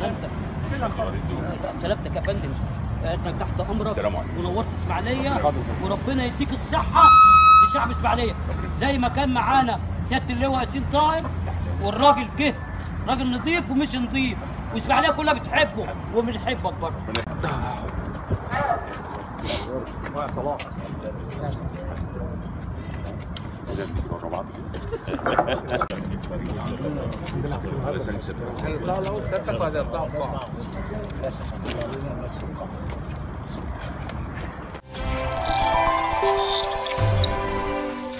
سلامتك سلامتك يا فندم انت تحت امرك السلام عليكم. ونورت اسماعيليه وربنا يديك الصحه لشعب اسماعيليه زي ما كان معانا سياده اللواء ياسين طاهر والراجل جه راجل نظيف ومش نظيف واسماعيليه كلها بتحبه وبنحبك برضه ورا بعض يطلعوا سيادتك ولا يطلعوا بعض Thank